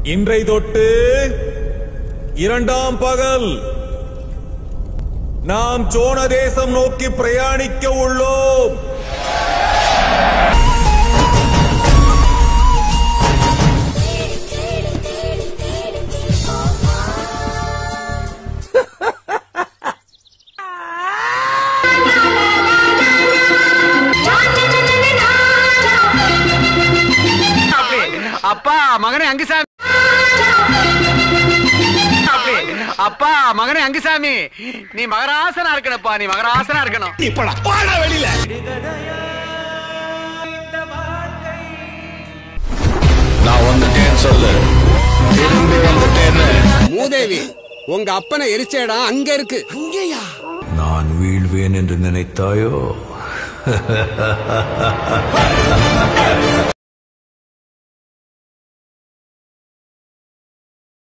இன்றை தொட்டு இரண்டாம் பகல் நாம் சோழ தேசம் நோக்கி பிரயாணிக்க உள்ளோம் அப்பா மகனே அங்குசாமி அப்படி. அப்பா மகனே அங்குசாமி நீ மகராசனா இருக்கணும்ப்பா நீ மகராசனா இருக்கணும் நான் வந்துட்டேன்னு சொல்லு திரும்பி வந்துட்டேன்னு மூதேவி உங்க அப்பனை எரிச்ச இடம் அங்க இருக்கு அங்கேயா நான் வீழ்வேன் என்று நினைத்தாயோ